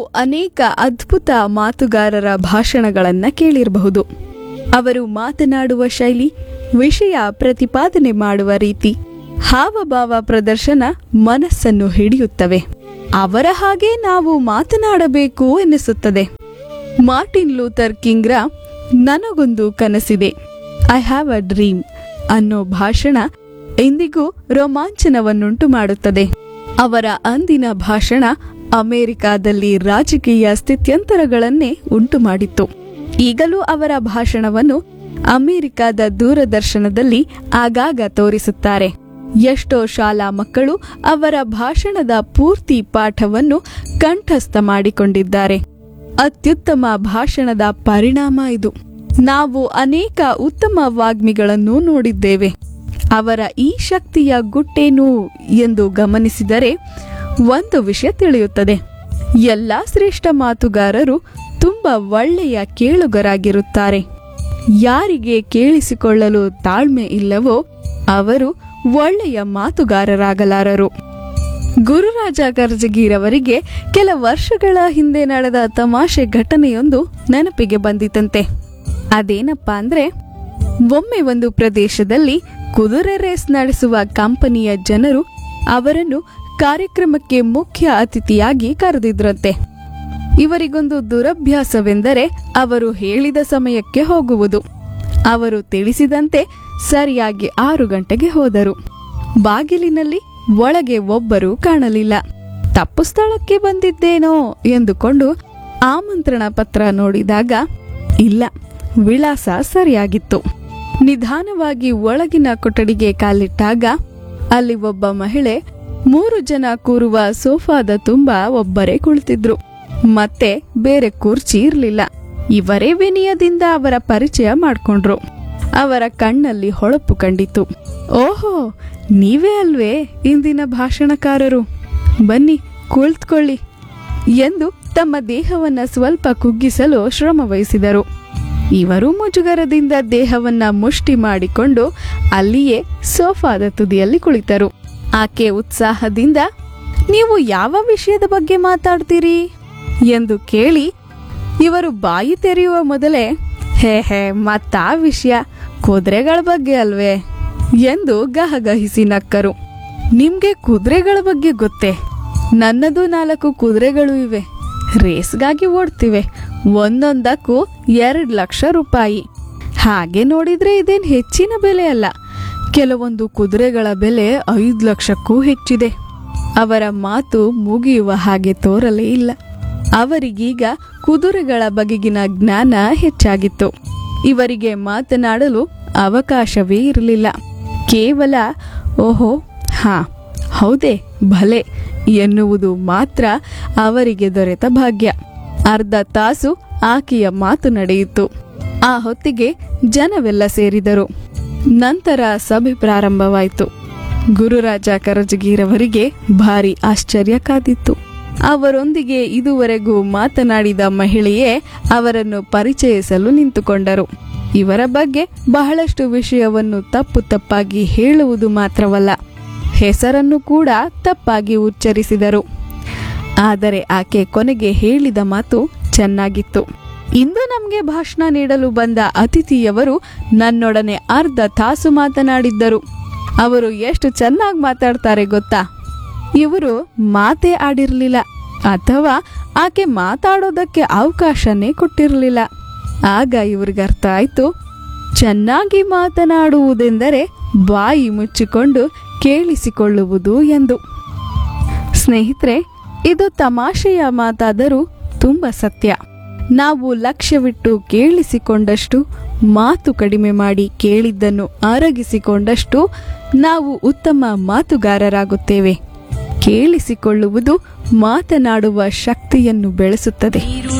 ಅನೇಕ ಅದ್ಭುತ ಮಾತುಗಾರರ ಭಾಷಣಗಳನ್ನ ಕೇಳಿರಬಹುದು ಅವರು ಮಾತನಾಡುವ ಶೈಲಿ ವಿಷಯ ಪ್ರತಿಪಾದನೆ ಮಾಡುವ ರೀತಿ ಹಾವಭಾವ ಪ್ರದರ್ಶನ ಮನಸ್ಸನ್ನು ಹಿಡಿಯುತ್ತವೆ ಅವರ ಹಾಗೆ ನಾವು ಮಾತನಾಡಬೇಕು ಎನ್ನಿಸುತ್ತದೆ ಮಾರ್ಟಿನ್ ಲೂಥರ್ ಕಿಂಗ್ರ ನನಗೊಂದು ಕನಸಿದೆ ಐ ಹ್ಯಾವ್ ಅ ಡ್ರೀಮ್ ಅನ್ನೋ ಭಾಷಣ ಇಂದಿಗೂ ರೋಮಾಂಚನವನ್ನುಂಟು ಮಾಡುತ್ತದೆ ಅವರ ಅಂದಿನ ಭಾಷಣ ಅಮೆರಿಕಾದಲ್ಲಿ ರಾಜಕೀಯ ಸ್ಥಿತ್ಯಂತರಗಳನ್ನೇ ಉಂಟು ಮಾಡಿತ್ತು ಈಗಲೂ ಅವರ ಭಾಷಣವನ್ನು ಅಮೆರಿಕಾದ ದೂರದರ್ಶನದಲ್ಲಿ ಆಗಾಗ ತೋರಿಸುತ್ತಾರೆ ಎಷ್ಟೋ ಶಾಲಾ ಮಕ್ಕಳು ಅವರ ಭಾಷಣದ ಪೂರ್ತಿ ಪಾಠವನ್ನು ಕಂಠಸ್ಥ ಮಾಡಿಕೊಂಡಿದ್ದಾರೆ ಅತ್ಯುತ್ತಮ ಭಾಷಣದ ಪರಿಣಾಮ ಇದು ನಾವು ಅನೇಕ ಉತ್ತಮ ವಾಗ್ಮಿಗಳನ್ನು ನೋಡಿದ್ದೇವೆ ಅವರ ಈ ಶಕ್ತಿಯ ಗುಟ್ಟೇನು ಎಂದು ಗಮನಿಸಿದರೆ ಒಂದು ವಿಷಯ ತಿಳಿಯುತ್ತದೆ ಎಲ್ಲ ಶ್ರೇಷ್ಠ ಮಾತುಗಾರರು ತುಂಬಾ ಒಳ್ಳೆಯ ಕೇಳುಗರಾಗಿರುತ್ತಾರೆ ಯಾರಿಗೆ ಕೇಳಿಸಿಕೊಳ್ಳಲು ತಾಳ್ಮೆ ಇಲ್ಲವೋ ಅವರು ಒಳ್ಳೆಯ ಮಾತುಗಾರರಾಗಲಾರರು ಗುರುರಾಜ ಕರ್ಜಗಿರವರಿಗೆ ಕೆಲ ವರ್ಷಗಳ ಹಿಂದೆ ನಡೆದ ತಮಾಷೆ ಘಟನೆಯೊಂದು ನೆನಪಿಗೆ ಬಂದಿತಂತೆ ಅದೇನಪ್ಪಾ ಅಂದ್ರೆ ಒಮ್ಮೆ ಒಂದು ಪ್ರದೇಶದಲ್ಲಿ ಕುದುರೆ ರೇಸ್ ನಡೆಸುವ ಕಂಪನಿಯ ಜನರು ಅವರನ್ನು ಕಾರ್ಯಕ್ರಮಕ್ಕೆ ಮುಖ್ಯ ಅತಿಥಿಯಾಗಿ ಕರೆದಿದ್ರಂತೆ ಇವರಿಗೊಂದು ದುರಭ್ಯಾಸವೆಂದರೆ ಅವರು ಹೇಳಿದ ಸಮಯಕ್ಕೆ ಹೋಗುವುದು ಅವರು ತಿಳಿಸಿದಂತೆ ಸರಿಯಾಗಿ ಆರು ಗಂಟೆಗೆ ಹೋದರು ಬಾಗಿಲಿನಲ್ಲಿ ಒಳಗೆ ಒಬ್ಬರೂ ಕಾಣಲಿಲ್ಲ ತಪ್ಪು ಸ್ಥಳಕ್ಕೆ ಬಂದಿದ್ದೇನೋ ಎಂದುಕೊಂಡು ಆಮಂತ್ರಣ ಪತ್ರ ನೋಡಿದಾಗ ಇಲ್ಲ ವಿಳಾಸ ಸರಿಯಾಗಿತ್ತು ನಿಧಾನವಾಗಿ ಒಳಗಿನ ಕೊಠಡಿಗೆ ಕಾಲಿಟ್ಟಾಗ ಅಲ್ಲಿ ಒಬ್ಬ ಮಹಿಳೆ ಮೂರು ಜನ ಕೂರುವ ಸೋಫಾದ ತುಂಬ ಒಬ್ಬರೇ ಕುಳಿತಿದ್ರು ಮತ್ತೆ ಬೇರೆ ಕುರ್ಚಿ ಇರ್ಲಿಲ್ಲ ಇವರೇ ವಿನಯದಿಂದ ಅವರ ಪರಿಚಯ ಮಾಡ್ಕೊಂಡ್ರು ಅವರ ಕಣ್ಣಲ್ಲಿ ಹೊಳಪು ಕಂಡಿತು ಓಹೋ ನೀವೇ ಅಲ್ವೇ ಇಂದಿನ ಭಾಷಣಕಾರರು ಬನ್ನಿ ಕುಳಿತುಕೊಳ್ಳಿ ಎಂದು ತಮ್ಮ ದೇಹವನ್ನ ಸ್ವಲ್ಪ ಕುಗ್ಗಿಸಲು ಶ್ರಮವಹಿಸಿದರು ಇವರು ಮುಜುಗರದಿಂದ ದೇಹವನ್ನ ಮುಷ್ಟಿ ಮಾಡಿಕೊಂಡು ಅಲ್ಲಿಯೇ ಸೋಫಾದ ತುದಿಯಲ್ಲಿ ಕುಳಿತರು ಆಕೆ ಉತ್ಸಾಹದಿಂದ ನೀವು ಯಾವ ವಿಷಯದ ಬಗ್ಗೆ ಮಾತಾಡ್ತೀರಿ ಎಂದು ಕೇಳಿ ಇವರು ಬಾಯಿ ತೆರೆಯುವ ಮೊದಲೇ ಹೇ ಹೇ ಮತ್ತಾ ವಿಷಯ ಕುದುರೆಗಳ ಬಗ್ಗೆ ಅಲ್ವೇ ಎಂದು ಗಹಗಹಿಸಿ ನಕ್ಕರು ನಿಮ್ಗೆ ಕುದುರೆಗಳ ಬಗ್ಗೆ ಗೊತ್ತೇ ನನ್ನದು ನಾಲ್ಕು ಕುದುರೆಗಳು ಇವೆ ರೇಸ್ಗಾಗಿ ಓಡ್ತಿವೆ ಒಂದೊಂದಕ್ಕೂ ಎರಡು ಲಕ್ಷ ರೂಪಾಯಿ ಹಾಗೆ ನೋಡಿದ್ರೆ ಇದೇನ್ ಹೆಚ್ಚಿನ ಬೆಲೆ ಅಲ್ಲ ಕೆಲವೊಂದು ಕುದುರೆಗಳ ಬೆಲೆ ಐದು ಲಕ್ಷಕ್ಕೂ ಹೆಚ್ಚಿದೆ ಅವರ ಮಾತು ಮುಗಿಯುವ ಹಾಗೆ ತೋರಲೇ ಇಲ್ಲ ಅವರಿಗೀಗ ಕುದುರೆಗಳ ಬಗೆಗಿನ ಜ್ಞಾನ ಹೆಚ್ಚಾಗಿತ್ತು ಇವರಿಗೆ ಮಾತನಾಡಲು ಅವಕಾಶವೇ ಇರಲಿಲ್ಲ ಕೇವಲ ಓಹೋ ಹಾ ಹೌದೇ ಭಲೆ ಎನ್ನುವುದು ಮಾತ್ರ ಅವರಿಗೆ ದೊರೆತ ಭಾಗ್ಯ ಅರ್ಧ ತಾಸು ಆಕೆಯ ಮಾತು ನಡೆಯಿತು ಆ ಹೊತ್ತಿಗೆ ಜನವೆಲ್ಲ ಸೇರಿದರು ನಂತರ ಸಭೆ ಪ್ರಾರಂಭವಾಯಿತು ಗುರುರಾಜ ಕರಜಗಿರವರಿಗೆ ಭಾರಿ ಆಶ್ಚರ್ಯ ಕಾದಿತ್ತು ಅವರೊಂದಿಗೆ ಇದುವರೆಗೂ ಮಾತನಾಡಿದ ಮಹಿಳೆಯೇ ಅವರನ್ನು ಪರಿಚಯಿಸಲು ನಿಂತುಕೊಂಡರು ಇವರ ಬಗ್ಗೆ ಬಹಳಷ್ಟು ವಿಷಯವನ್ನು ತಪ್ಪು ತಪ್ಪಾಗಿ ಹೇಳುವುದು ಮಾತ್ರವಲ್ಲ ಹೆಸರನ್ನು ಕೂಡ ತಪ್ಪಾಗಿ ಉಚ್ಚರಿಸಿದರು ಆದರೆ ಆಕೆ ಕೊನೆಗೆ ಹೇಳಿದ ಮಾತು ಚೆನ್ನಾಗಿತ್ತು ಇಂದು ನಮಗೆ ಭಾಷಣ ನೀಡಲು ಬಂದ ಅತಿಥಿಯವರು ನನ್ನೊಡನೆ ಅರ್ಧ ತಾಸು ಮಾತನಾಡಿದ್ದರು ಅವರು ಎಷ್ಟು ಚೆನ್ನಾಗಿ ಮಾತಾಡ್ತಾರೆ ಗೊತ್ತಾ ಇವರು ಮಾತೇ ಆಡಿರಲಿಲ್ಲ ಅಥವಾ ಆಕೆ ಮಾತಾಡೋದಕ್ಕೆ ಅವಕಾಶನೇ ಕೊಟ್ಟಿರಲಿಲ್ಲ ಆಗ ಇವ್ರಿಗೆ ಅರ್ಥ ಆಯ್ತು ಚೆನ್ನಾಗಿ ಮಾತನಾಡುವುದೆಂದರೆ ಬಾಯಿ ಮುಚ್ಚಿಕೊಂಡು ಕೇಳಿಸಿಕೊಳ್ಳುವುದು ಎಂದು ಸ್ನೇಹಿತರೆ ಇದು ತಮಾಷೆಯ ಮಾತಾದರೂ ತುಂಬ ಸತ್ಯ ನಾವು ಲಕ್ಷ್ಯವಿಟ್ಟು ಕೇಳಿಸಿಕೊಂಡಷ್ಟು ಮಾತು ಕಡಿಮೆ ಮಾಡಿ ಕೇಳಿದ್ದನ್ನು ಅರಗಿಸಿಕೊಂಡಷ್ಟು ನಾವು ಉತ್ತಮ ಮಾತುಗಾರರಾಗುತ್ತೇವೆ ಕೇಳಿಸಿಕೊಳ್ಳುವುದು ಮಾತನಾಡುವ ಶಕ್ತಿಯನ್ನು ಬೆಳೆಸುತ್ತದೆ